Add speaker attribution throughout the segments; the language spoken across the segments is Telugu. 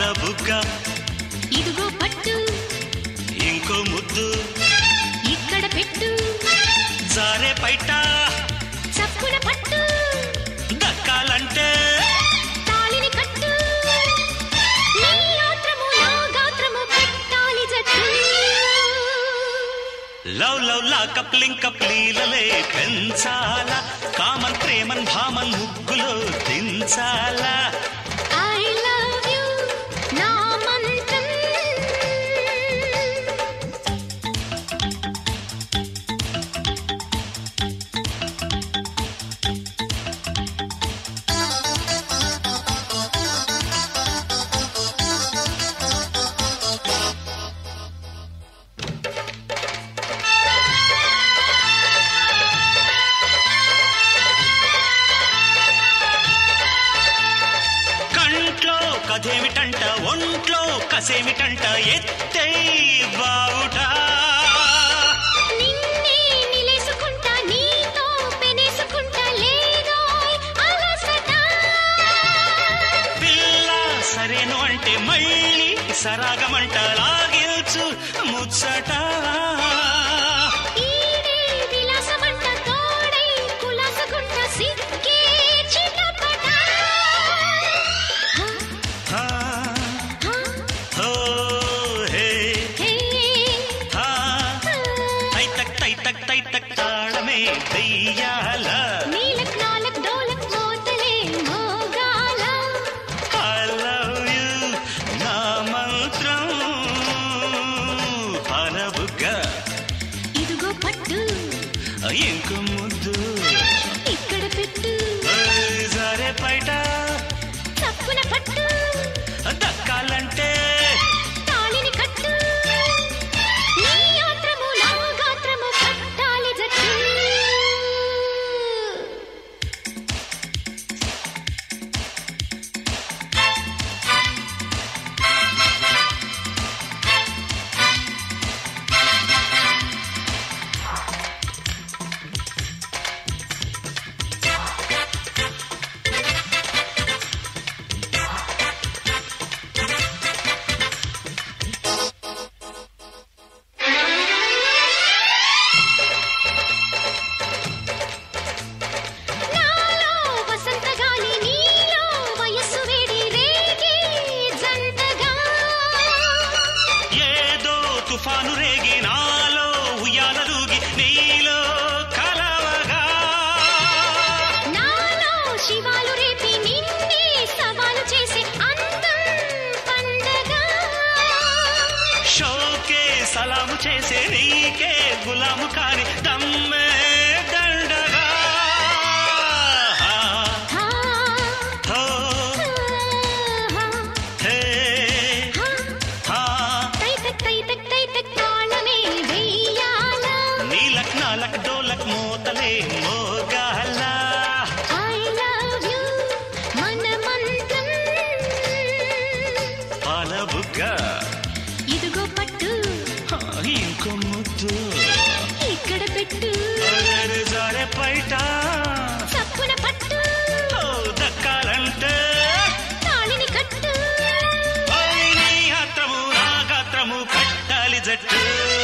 Speaker 1: బుగ్గ
Speaker 2: ఇదిగో పట్టు
Speaker 1: ఇంకో ముద్దు
Speaker 2: ఇక్కడ పెట్టు
Speaker 1: జారే పైట
Speaker 2: చప్పున పట్టు
Speaker 1: దక్కాలంటే
Speaker 2: తాళిని కట్టు నీ ఆత్రము నా గాత్రము పెట్టాలి జట్టు
Speaker 1: లవ్ లవ్ లా కప్లింగ్ కప్లీలలే పెంచాలా కామన్ ప్రేమన్ భామన్ ముగ్గులో దించాలా
Speaker 2: ఐ లవ్ యు నా మంత్రం
Speaker 1: కంట్లో కథేమిటంట ఒంట్లో కసేమిటంట ఎత్తే బావుట
Speaker 2: నిన్నే నిలేసుకుంటా నీతో పెనేసుకుంటా లేదోయ్ అలసట
Speaker 1: పిల్ల సరేను అంటే మళ్ళీ సరాగమంట లాగిల్చు ముచ్చట
Speaker 2: ఈడే విలాసమంట తోడై కులాసగుంట సిక్కే చిటపట
Speaker 1: హా,
Speaker 2: హా,
Speaker 1: హో, హే,
Speaker 2: హే,
Speaker 1: హా.
Speaker 2: హా.
Speaker 1: తైతక్ తైతక్ తైతక్ తాళమే వెయ్యాల
Speaker 2: నీలక్ నాలక్ డోలక్ మోతలే మోగాల
Speaker 1: I love you నా మంత్రం పాలబుగ్గ
Speaker 2: ఇదిగో పట్టు
Speaker 1: ఇంక ముద్దు
Speaker 2: ఇక్కడ పెట్టు
Speaker 1: ఓయ్ జారే పైట
Speaker 2: తప్పున పట్టు
Speaker 1: దక్కాలంటే
Speaker 2: తాళిని కట్టు నీ ఆత్రము నా గాత్రము కట్టాలి జట్టు నాలో వసంత గాలి నీలో వయస్సు వేడి రేగి జంటగా
Speaker 1: ఏదో తుఫాను రేగి నాలో ఉయ్యాలూగి నీలో కలవగా
Speaker 2: నాలో శివాలు రేపి నిన్నే సవాలు చేసే అందం పండగ
Speaker 1: షోకే సలాము చేసే నీకే గులాము కాని దమ్మే దండగా
Speaker 2: హా,
Speaker 1: హో,
Speaker 2: హా,
Speaker 1: హే,
Speaker 2: హా.
Speaker 1: హా.
Speaker 2: తైతక్ తైతక్ తైతక్ తాళమే వెయ్యాల
Speaker 1: నీలక్ నాలక్ డోలక్ మోతలే మోగాల
Speaker 2: ఐ లవ్ యు మన మంత్రం
Speaker 1: పాలబుగ్గ
Speaker 2: ఇదిగో పట్టు
Speaker 1: ఇంకో ముద్దు
Speaker 2: ఇక్కడ పెట్టు
Speaker 1: అలరి జారే పైట
Speaker 2: చప్పున పట్టు
Speaker 1: ఓ, దక్కాలంటే
Speaker 2: తాళిని కట్టు
Speaker 1: ఓయ్ నీ ఆత్రము నా గాత్రము కట్టాలి జట్టు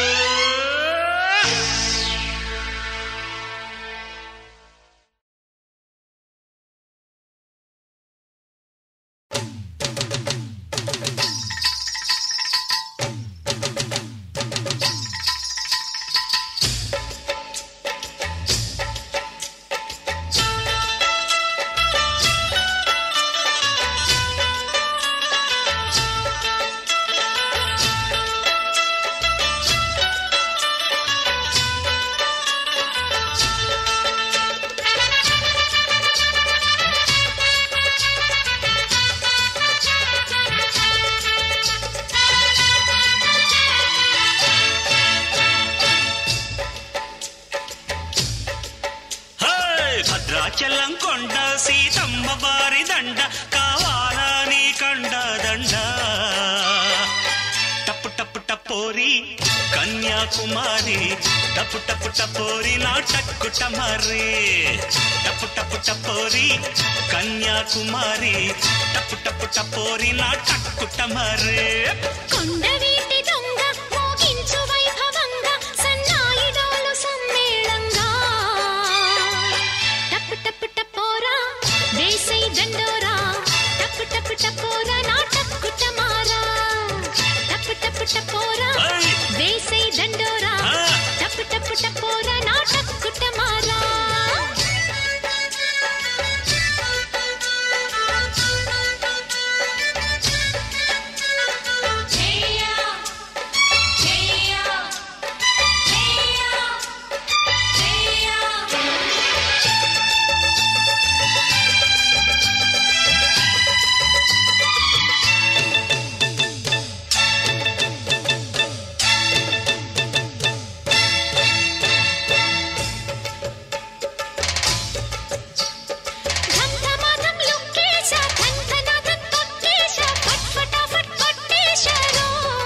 Speaker 1: హేయ్! భద్రాచలం కొండ సీతమ్మ వారి దండ కావాలా నీ కండ దండ టప్పు టప్పు టప్పోరి కన్య కన్యాకుమారి టపు టపు టపోరి నా టక్కు టమరే టపు టపు టపోరి కన్యాకుమారి టపు టపు టపోరి నా టక్కు టమరే
Speaker 2: కొండవీటి దొంగ మోగించు వైభవంగా సన్నాయి డోలు సమ్మేళంగా టప్పు టప్పు టపోరా వేసై దండోరా టప్పు టప్పు టపోరా నా టక్కు టమారా టప్పు టప్పు టపోరా
Speaker 1: ఏయ్!
Speaker 2: వేసై దండోరా
Speaker 1: ఆ!
Speaker 2: టప్పు టప్పు టపోరా నా టక్కు టమారా ధంధమాధం లుక్కేశ ధంధనాథం కొట్టేశ ఫట్ ఫటాఫట్ కొట్టేశారో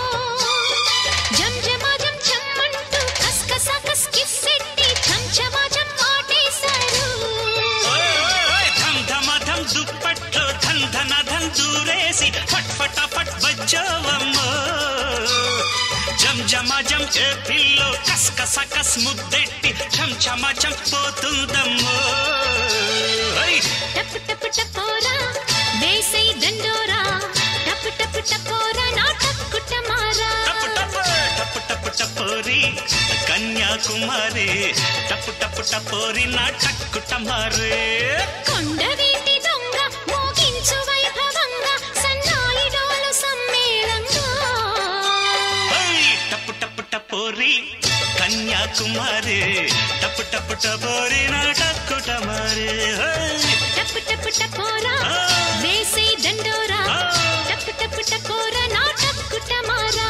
Speaker 2: జంజమాజం చమ్మంటూ కస్కస కస్కిస్సెట్టి చంచమాజం మాటేశారు
Speaker 1: ఓయ్ ఓయ్ ఓయ్ ధమ్ ధమ ధమ్ దుప్పట్లో ధన్ ధన ధన్ దూరేసి ఫట్ ఫట ఫట్ బజ్జోవమ్మో జం జమ జం ఏ పిల్లో కస్ కస కస్ ముద్దెట్టి ఛం ఛమ ఛం పోతుందమ్మో ఓయ్
Speaker 2: టప్పు టప్పు టపోరా వేసై దండోరా టప్పు టప్పు టపోరా నా టక్కు టమారా
Speaker 1: టప్పు టప్పు టప్పు టప్పు టపోరి కన్యాకుమారి టప్పు టప్పు టపోరి నా టక్కు టమారే
Speaker 2: కొండవీటి దొంగ మోగించు వైభవంగా సన్నాయి డోలు సమ్మేళంగా
Speaker 1: ఓయ్ టప్పు టప్పు టపోరి కన్యాకుమారి టప్పు టప్పు టపోరి నా టక్కు టమారే ఓయ్
Speaker 2: టప్పు టప్పు టపోరా
Speaker 1: ఆ!
Speaker 2: వేసై దండోరా
Speaker 1: ఆ!
Speaker 2: టప్పు టప్పు టపోరా నా టక్కు టమారా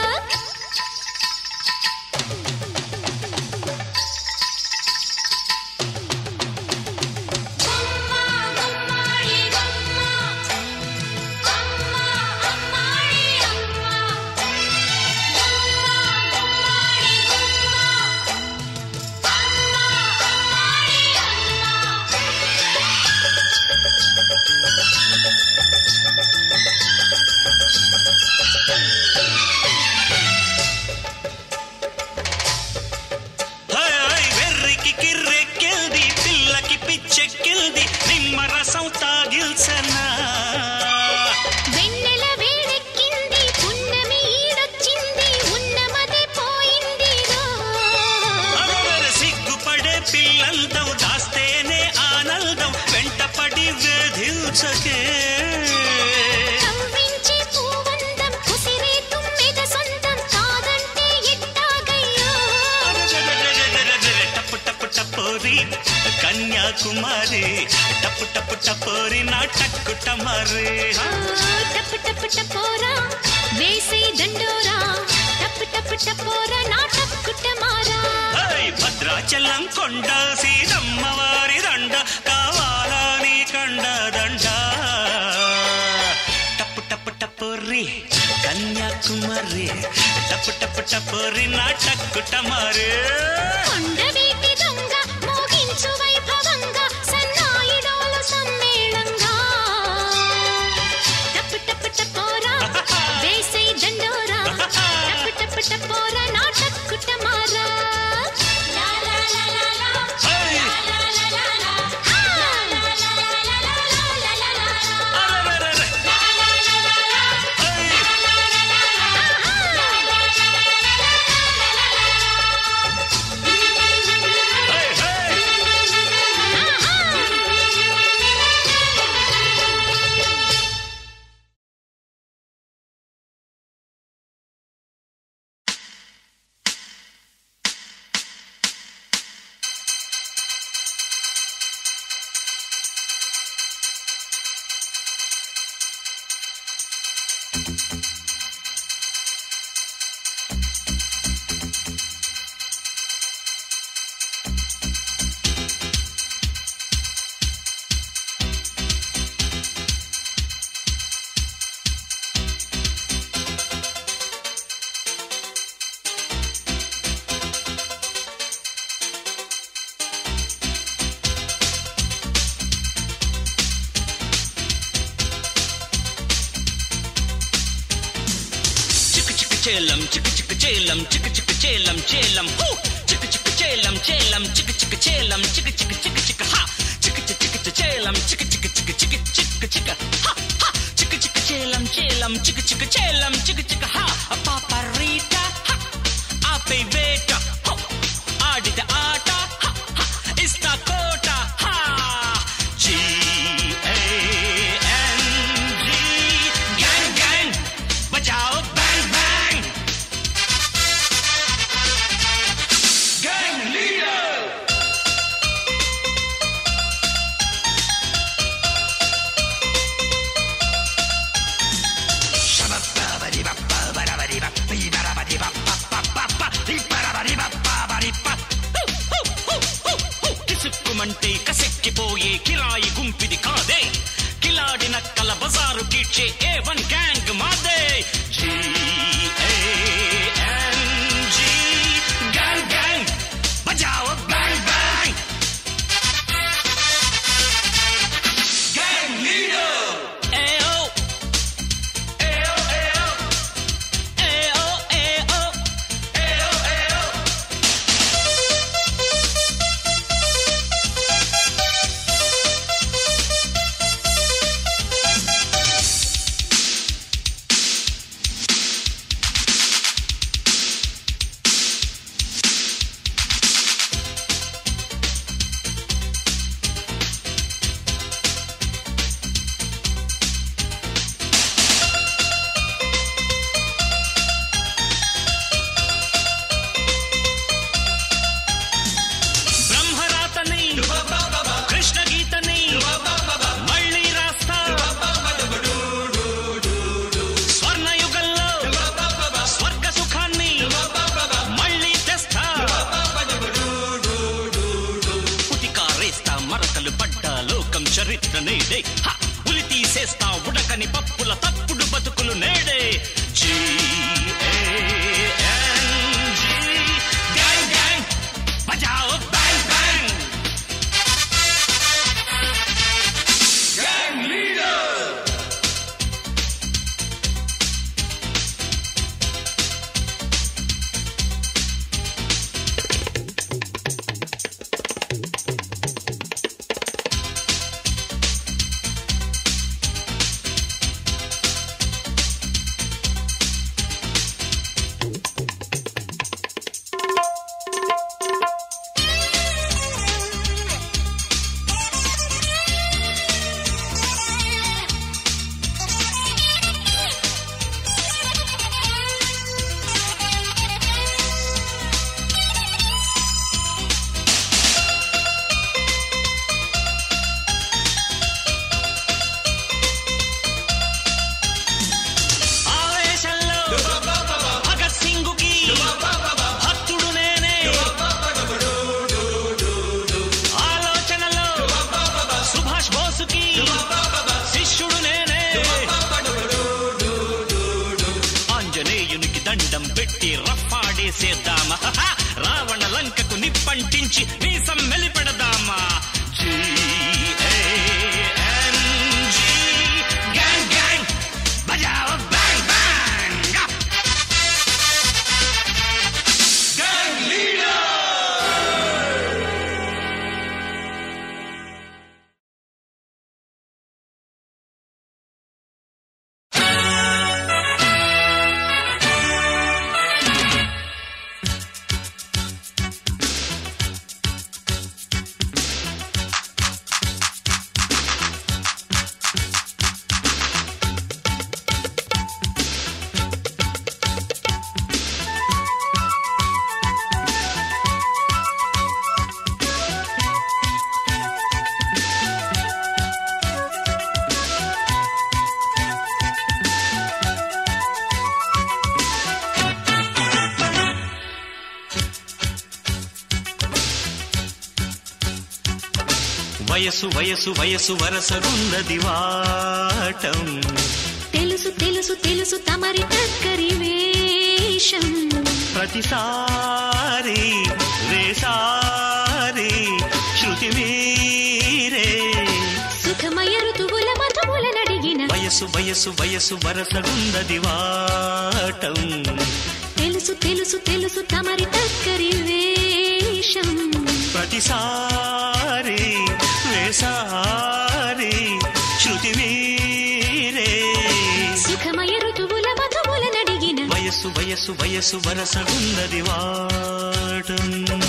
Speaker 1: హాయ్ హాయ్ వెర్రికి కిర్రెక్కిల్ది పిల్లకి పిచ్చెక్కిల్ది నిమ్మరసం తాగిల్సనా
Speaker 2: వెన్నెల వేడెక్కింది పున్నమి ఈడొచ్చింది ఉన్నమదే పోయిందిరో
Speaker 1: అరవర సిగ్గుపడే పిల్లల్దం దాస్తేనే ఆనందం వెంటపడి వేధించకే
Speaker 2: కవ్వించే పూవందం కుసిరే తుమ్మెద సొంతం కాదంటే ఎట్టాగయ్యో
Speaker 1: టప్పు టప్పు టపోరి కన్యాకుమారి టప్పు టప్పు టపోరి నా టక్కు టమారే
Speaker 2: ఆ, టప్పు టప్పు టపోరా వేసై దండోరా టప్పు టప్పు టపోరా నా టక్కు టమారా
Speaker 1: హై భద్రాచలం కొండ సీతమ్మవారి దండ కావాలా నీ కండ దండ టప్పు టప్పు టపోరి కన్యాకుమారి టప్పు టప్పు టపోరి నా టక్కు టమారే
Speaker 2: కొండవీటి దొంగ మోగించు వైభవంగా సన్నాయి డోలు సమ్మేళంగా టప్పు టప్పు టపోరా వేసై దండోరా టప్పు టప్పు టపోరా నా టక్కు టమారా లా లా లా లా లా
Speaker 1: హై అరెరెరెరె. హై హై హై చేలం చిక్ చిక్ చేలం చిక్ చిక్ చేలం చేలం హూ చిక్ చిక్ చేలం చేలం చిక్ చిక్ చేలం చిక్ చిక్ చిక్ చిక్ హా చిక్ చిక్ చిక్ చేలం చిక్ చిక్ చిక్ చిక్ చిక్ చిక్ హా హా చిక్ చిక్ చేలం చేలం చిక్ చిక్ చేలం చిక్ చిక్ హా పాపరీటా హా ఆపే వేట హో ఆడిత ఆట హా హా ఇస్తా కోట హా G A N G gang gang బజాओ बैंग बैंग गैंग लीडर కిసుక్కుమంటే కసెక్కిపోయే కిరాయి గుంపిది కాదే కిలాడి నక్కల బజారు కీడ్చే ఏ వన్ గ్యాంగ్ మాదే G A N G gang gang బజాओ बैंग बैंग गैंग लीडर एओ एओ एओ एओ एओ एओ एओ బ్రహ్మరాతని కృష్ణ గీతని మళ్ళీ రాస్తా స్వర్ణయుగంలో స్వర్గ సుఖాన్ని మళ్ళీ తెస్తా ఉతికారేస్తా మరకలు పడ్డ లోకం చరిత్ర నేడే హ! ఉలి తీసేస్తా ఉడకని పప్పుల తప్పుడు బతుకులు నేడే G A N G gang gang బజాओ बैंग बैंग गैंग लीडर ఆవేశంలో భగత్ సింగుకి భక్తుడు నేనే ఆలోచనలో సుభాష్ బోసుకి శిష్యుడు నేనే ఆంజనేయునికి దండం పెట్టి రఫాడేసేద్దామా రావణ లంకకు నిప్పంటించి మీసం మెలిపెడదామా G A N G gang gang బజాओ बैंग बैंग गैंग लीडर వయసు వయసు వయసు వరసగున్నది వాటం
Speaker 2: తెలుసు తెలుసు తెలుసు తమరి టక్కరి వేషం
Speaker 1: ప్రతిసారి వేసారి శృతి మీరే
Speaker 2: సుఖమయ ఋతువుల మధువుల నడిగిన
Speaker 1: వయసు వయసు వయసు వరసగుందది వాటం
Speaker 2: తెలుసు తెలుసు తెలుసు తమరి టక్కరి వేషం
Speaker 1: ప్రతిసారి వేసారి శృతి మీరే
Speaker 2: సుఖమయ ఋతువుల మధువుల నడిగిన
Speaker 1: వయసు వయసు వయసు వరసగుందది వాటం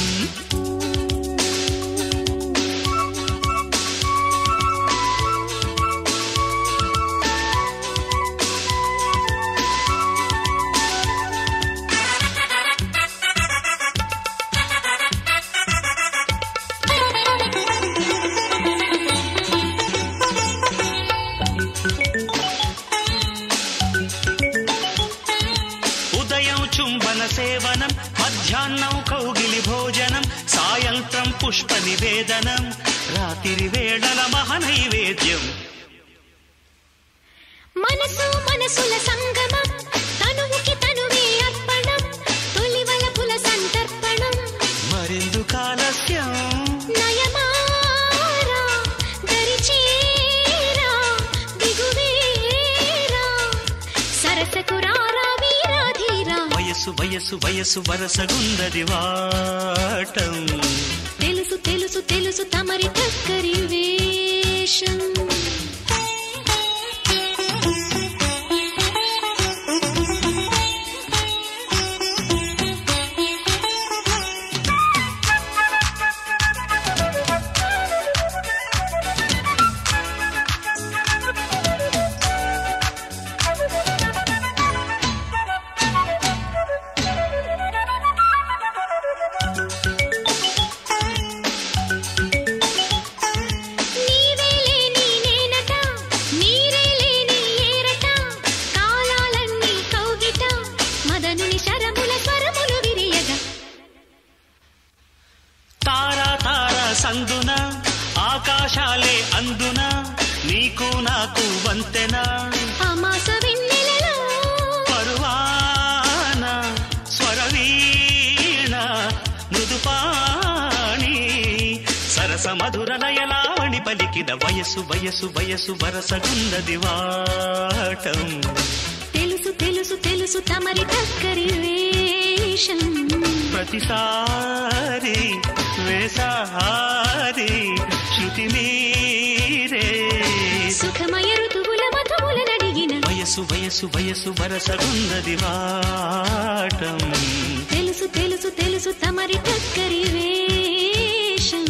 Speaker 1: ఉదయం చుంబన సేవనం మధ్యాహ్నం కౌగిలి భోజనం సాయంత్రం పుష్ప నివేదనం రాత్రి వేళల మహనైవేద్యం
Speaker 2: మనసు మనసుల సంగమం తనువుకి తనువే అర్పణం తొలివలపుల సంతర్పణం
Speaker 1: మరెందుకు ఆలస్యం
Speaker 2: నయమారా దరిచేరా దిగువేరా సరసకు రారా వీరాధీరా
Speaker 1: వయసు వయసు వయసు వరసగుందది వాటం
Speaker 2: తెలుసు తెలుసు తెలుసు తమరి టక్కరి వేషం నీవే లేని నేనట నీరే లేని ఏరట కాలాలన్నీ కౌగిట మదనుని శరముల స్వరములు విరియగా
Speaker 1: తారా తారా సందున ఆకాశాలే అందున నీకు నాకు వంతెన
Speaker 2: అమాస వెన్నెలలో
Speaker 1: పరువాన స్వరవీణ మృదుపాణి సరస మధుర లయలావణి పలికిన వయసు వయసు వయసు వరసగుందది వాటం
Speaker 2: తెలుసు తెలుసు తెలుసు తమరి టక్కరి వేషం
Speaker 1: ప్రతిసారి వేసారి శృతి మీరే
Speaker 2: సుఖమయ ఋతువుల మధువుల నడిగిన
Speaker 1: వయసు వయసు వయసు వరసగుందది వాటం
Speaker 2: తెలుసు తెలుసు తెలుసు తమరి టక్కరి వేషం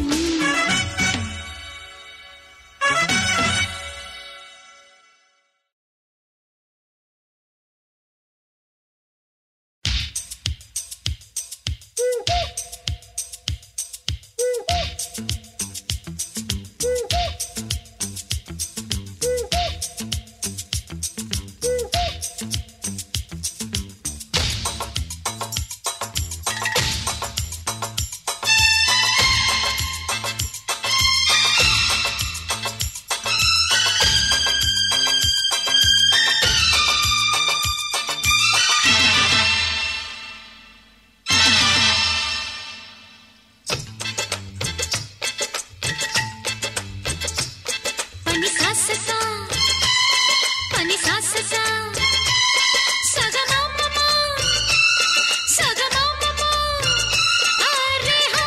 Speaker 2: పని సాససా పని సాససా సగమమ్మమ్మ సగమమ్మమ్మ అరే హా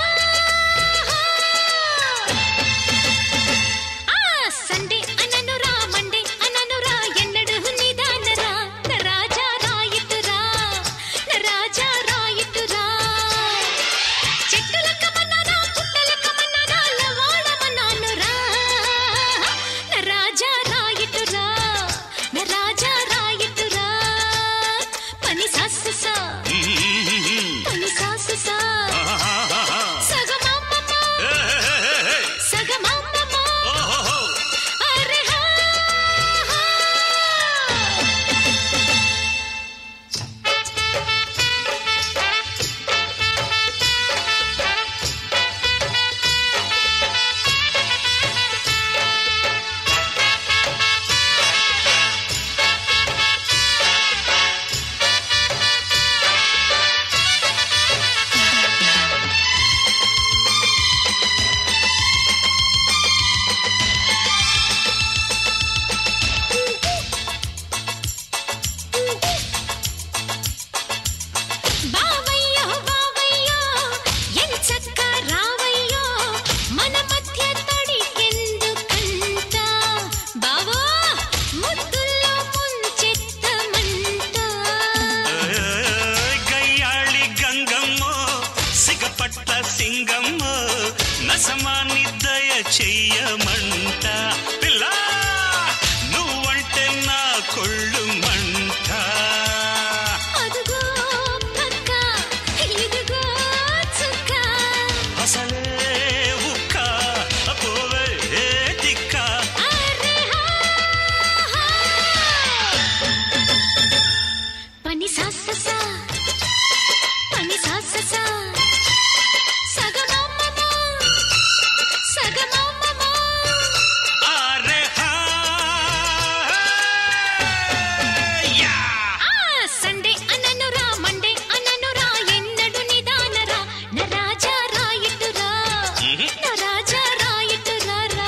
Speaker 2: ఆ సండే అననురా మండే అననురా ఎన్నడు నిదానరా న రాజా రాయితురా న రాజా రాయితురా చెట్టుల కమన్నారా పుట్టల కమన్నారా లవాడమన్నానురా న రాజా
Speaker 1: యజమాని దయ చెయ్యమంట పిల్ల నువ్వంటే నా కొళ్ళు మంట
Speaker 2: అదుగో పక్క ఇదిగో చుక్క
Speaker 1: అసలే ఉక్క పోవే దిక్క
Speaker 2: అరే హా హా. పని సాసస పని సాసస సగమమ్మమ సగమమ్మమ
Speaker 1: అరే హా యా
Speaker 2: ఆ సండే అననురా మండే అననురా ఎన్నడు నిదానరా నా రాజా రాయిటురా నా రాజా రాయిటురా రా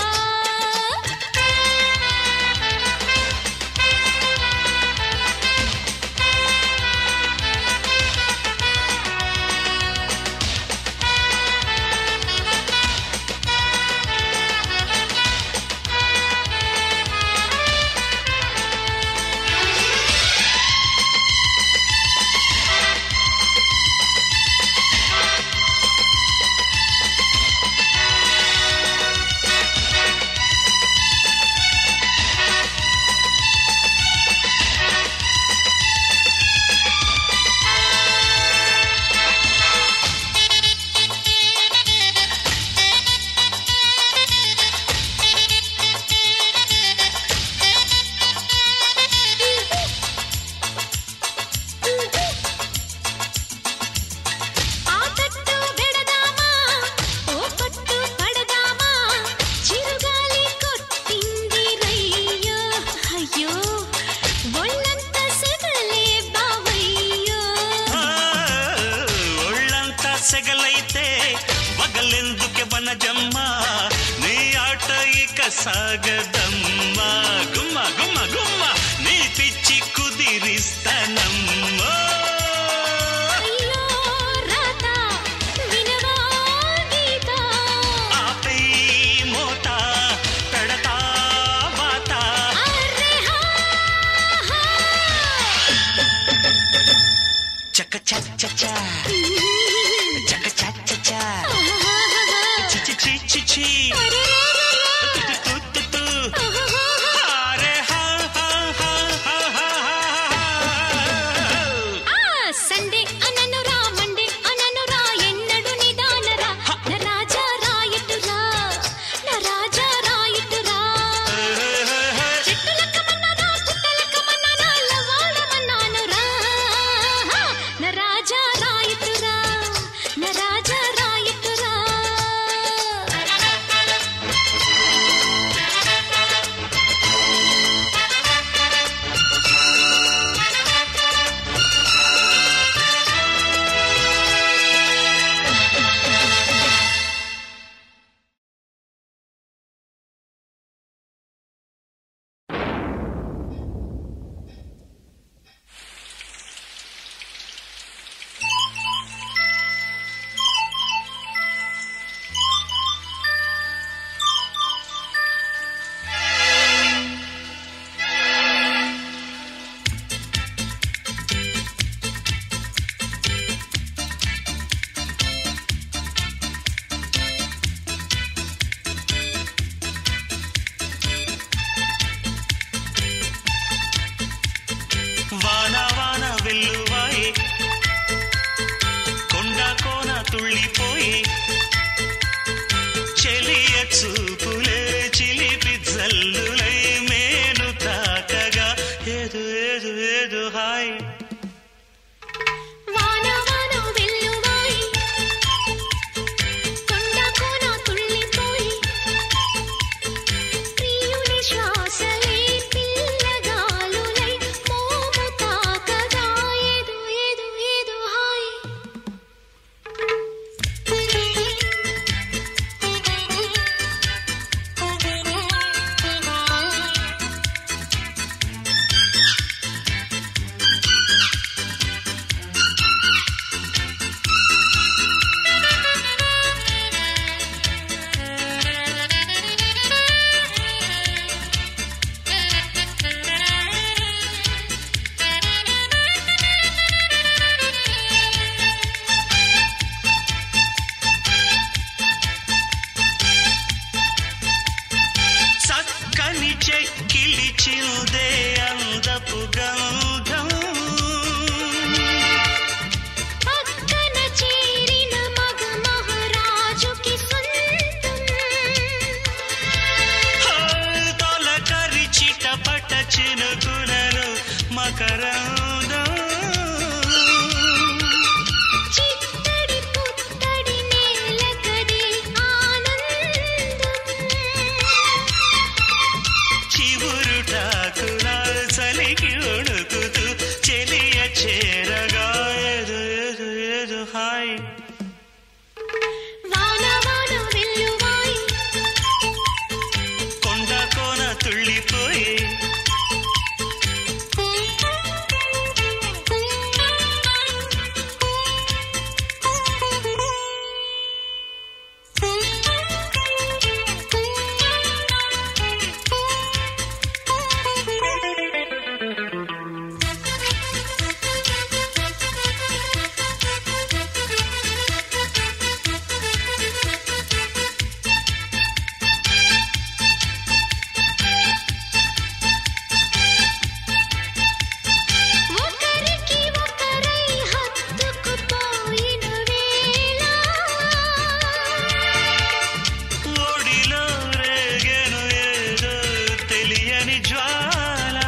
Speaker 2: ఆ తట్టు బెడదామా ఓ పట్టు పడదామా చిరుగాలి కొట్టింది రయ్యో అయ్యో ఒళ్ళంత సెగలే బావయ్యో
Speaker 1: ఆ, ఒళ్ళంతా సెగలైతే వగలెందుకే వనజమ్మ నీ ఆట ఇక సాగదమ్మా గుమ్మ గుమ్మ గుమ్మ నీ పిచ్చి కుదిరిస్తానమ్మా
Speaker 2: అయ్యో రాత వినవా గీత
Speaker 1: ఆపై మోత పెడతా వాత
Speaker 2: అరే హా హా
Speaker 1: చక్క చక్క చక్క చక్క చక్క చక్క చి చి చి చి చి తు తు తు తు అరే హా హా హా హా హా
Speaker 2: ఆ సండే అననురా మండే అననురా ఎన్నడు నిదానరా నా రాజా రాయటురా నా రాజా రాయటురా చెట్టులక్కమన్నారా పుట్టలక్కమన్నారా లవాడమన్నానురా నా రాజా రాయటురా నా రాజా రాయటురా
Speaker 1: విరిచిందే అందపు గంధం
Speaker 2: పక్కన చేరిన మగ మహారాజుకి సొంతం
Speaker 1: తొలకరి చిటపట చినుకునలు మకరందం
Speaker 2: చిత్తడి పుత్తడి నేలకది ఆనందం
Speaker 1: చివురుటాకున చలికి ఉణుకుతూ చెలియ చేరగా ఏదో ఏదో ఏదో హాయ్
Speaker 2: వాన వాన వెల్లువాయి
Speaker 1: కొండ కోన తుళ్ళిపోయి
Speaker 2: ఒకరికి ఒకరై హత్తుకుపోయిన వేళ
Speaker 1: ఓడిలో రేగెను ఏదో తెలియని జ్వాల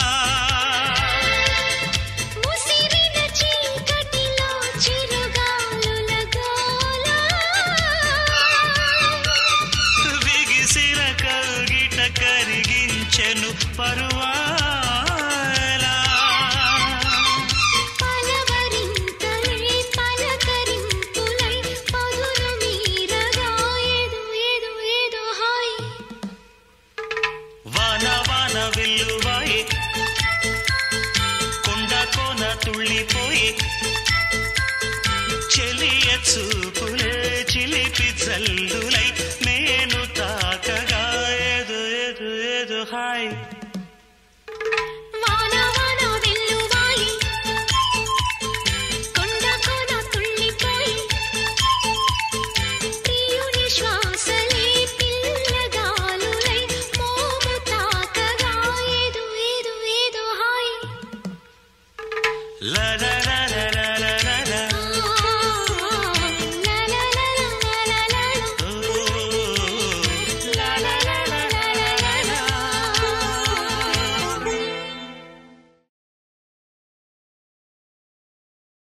Speaker 2: ముసిరిన చీకటిలో చిరుగాలుల గోల
Speaker 1: బిగిసిన కౌగిట కరిగించెను పరువాల
Speaker 2: పలవరింతలే పలకరింపులై పదును మీరగా ఏదో ఏదో ఏదో హాయ్
Speaker 1: వాన వాన వెల్లువాయి కొండ కోన తుళ్ళిపోయి చెలియ చూపులే చిలిపి జల్లుల